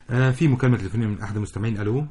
آه في مكالمه تليفونيه من احد المستمعين الو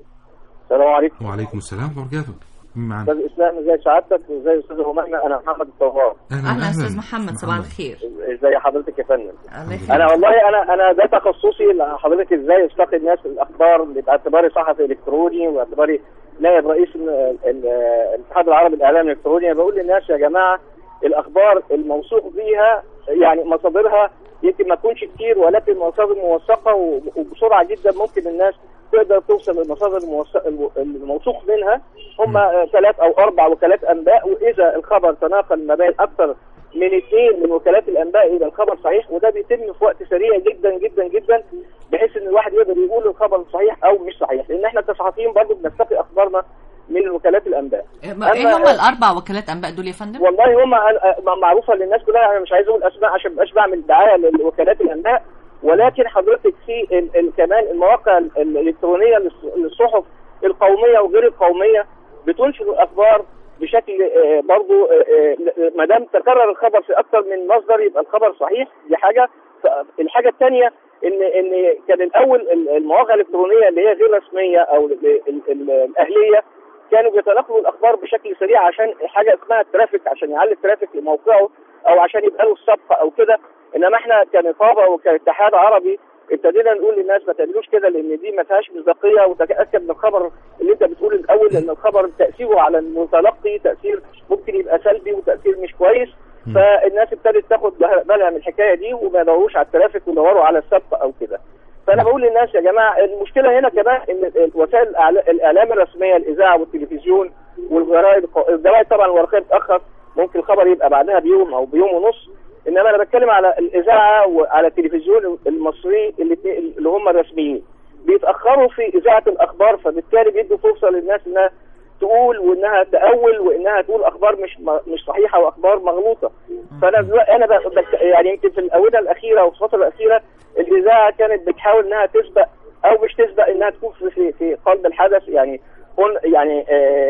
السلام عليكم وعليكم السلام ورحمه الله وبركاته مين معانا استاذ اسلام ازي سعادتك وازي استاذ همانة انا محمد الطواب اهلا استاذ محمد صباح الخير ازي حضرتك يا فندم الله يخليك. انا والله انا انا ده تخصصي حضرتك ازاي استقي الناس الاخبار باعتباري صحفي الكتروني واعتباري نائب رئيس ال- ال- الاتحاد العربي للاعلام الالكتروني بقول للناس يا جماعه الاخبار الموثوق بيها يعني مصادرها يمكن ما تكونش كتير ولكن مصادر موثقه و- وبسرعه جدا ممكن الناس تقدر توصل للمصادر الموثق- الم- الموثوق منها هم ثلاث او اربع وكالات انباء واذا الخبر تناقل ما بين اكثر من اثنين من وكالات الانباء يبقى الخبر صحيح وده بيتم في وقت سريع جدا جدا جدا بحيث ان الواحد يقدر يقول الخبر صحيح او مش صحيح لان احنا كصحفيين برضه بنستقي اخبارنا من وكالات الانباء ما- ايه هم الاربع وكالات انباء دول يا فندم؟ والله هم معروفه للناس كلها انا مش عايز اقول اسماء عشان مبقاش بعمل دعايه لوكالات الانباء ولكن حضرتك في ال ال كمان المواقع ال- الالكترونيه للص- للصحف القوميه وغير القوميه بتنشر الاخبار بشكل آه، برضو آه، آه، ما دام تكرر الخبر في اكثر من مصدر يبقى الخبر صحيح دي حاجه ف- الحاجه الثانيه ان ان كان الاول ال- المواقع الالكترونيه اللي هي غير رسميه او ال- ال- ال- الاهليه كانوا بيتنقلوا الاخبار بشكل سريع عشان حاجه اسمها الترافيك عشان يعلي الترافيك لموقعه او عشان يبقى له الصفقه او كده انما احنا كنقابه وكاتحاد عربي ابتدينا نقول للناس ما تعملوش كده لان دي ما فيهاش مصداقيه وتاكد من الخبر اللي انت بتقول الاول ان الخبر تاثيره على المتلقي تاثير ممكن يبقى سلبي وتاثير مش كويس فالناس ابتدت تاخد بالها من الحكايه دي وما يدوروش على الترافيك ويدوروا على السبق او كده فانا بقول للناس يا جماعه المشكله هنا كمان ان ال- وسائل الإعلا- الاعلام الرسميه الاذاعه والتلفزيون والجرائد الق- الجرائد طبعا الورقيه بتاخر ممكن الخبر يبقى بعدها بيوم او بيوم ونص انما انا بتكلم على الاذاعه وعلى التلفزيون المصري الاثنين اللي هم الرسميين بيتاخروا في اذاعه الاخبار فبالتالي بيدوا فرصه للناس انها تقول وانها تاول وانها تقول اخبار مش م- مش صحيحه واخبار مغلوطه فانا دلوقتي انا ب- بت- يعني يمكن في الاونه الاخيره وفي الفتره الاخيره الاذاعه كانت بتحاول انها تسبق او مش تسبق انها تكون في في, في قلب الحدث يعني قل يعني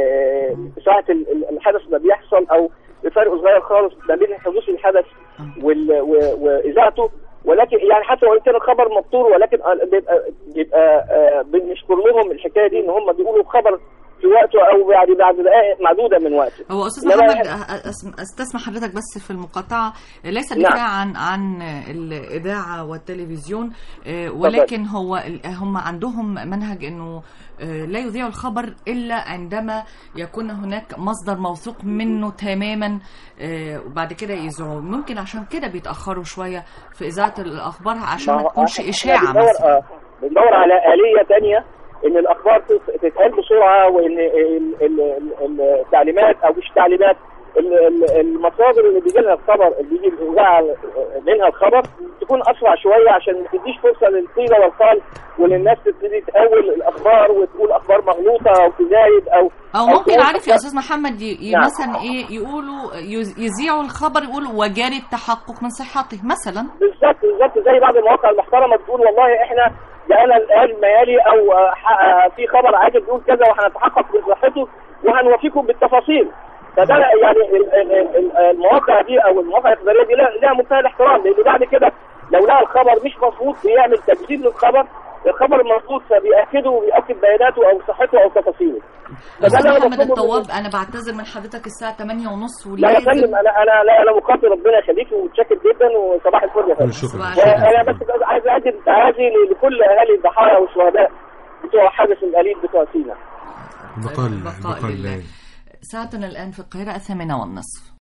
آه ساعه ال- ال- الحدث ما بيحصل او بفرق صغير خالص ما بين حدوث الحدث وال- و- واذاعته ولكن يعني حتى وان كان الخبر مبتور ولكن آه، بيبقى بيبقى آه، بنشكر لهم الحكايه دي ان هم بيقولوا خبر في وقته او يعني بعد دقائق معدوده من وقته هو استاذ إنما محمد إحنا- أ- أس- استسمح حضرتك بس في المقاطعه ليس نعم. دفاع عن عن الاذاعه والتلفزيون آه، ولكن هو ال- هم عندهم منهج انه آه، لا يذيعوا الخبر الا عندما يكون هناك مصدر موثوق منه تماما آه، وبعد كده يذيعوه ممكن عشان كده بيتاخروا شويه في اذاعه الاخبار عشان ما هو تكونش إحنا اشاعه بندور مثلا آه، بندور على آلية تانية ان الاخبار تت- تتقال بسرعة وان ال- ال- ال- التعليمات او مش تعليمات ال- ال- المصادر اللي بيجي لها الخبر اللي بيجي الاذاعه منها الخبر تكون اسرع شويه عشان ما تديش فرصه للقيل والقال وللناس تبتدي تأول الاخبار وتقول اخبار مغلوطه او تزايد او او ممكن تقول عارف يا أخبار- استاذ محمد ي- ي- نعم. مثلا ايه يقولوا يز- يذيعوا الخبر يقولوا وجاري التحقق من صحته مثلا بالظبط بالظبط زي بعض المواقع المحترمه بتقول والله احنا جاءنا الان ميالي او آه، ح- آه، في خبر عاجل بيقول كذا وهنتحقق من صحته وهنوفيكم بالتفاصيل فده يعني ال- ال- ال- المواقع دي او المواقع الاخباريه دي لها لها منتهى الاحترام لان بعد كده لو لقى الخبر مش مظبوط بيعمل تكذيب للخبر الخبر المظبوط فبيأكده وبيأكد بياناته او صحته او تفاصيله فده استاذ اللي أنا محمد بطلبه الطواب انا بعتذر من حضرتك الساعه 8 ونص لا يا ولازم فندم انا انا لا انا مقدر ربنا يخليك ومتشكر جدا وصباح الفل يا فندم شكرا انا بس عايز اقدم تعازي لكل اهالي الضحايا والشهداء بتوع حادث القليل بتوع سينا بقال بقاء بقال لله. الله ساعتنا الآن في القاهرة الثامنة والنصف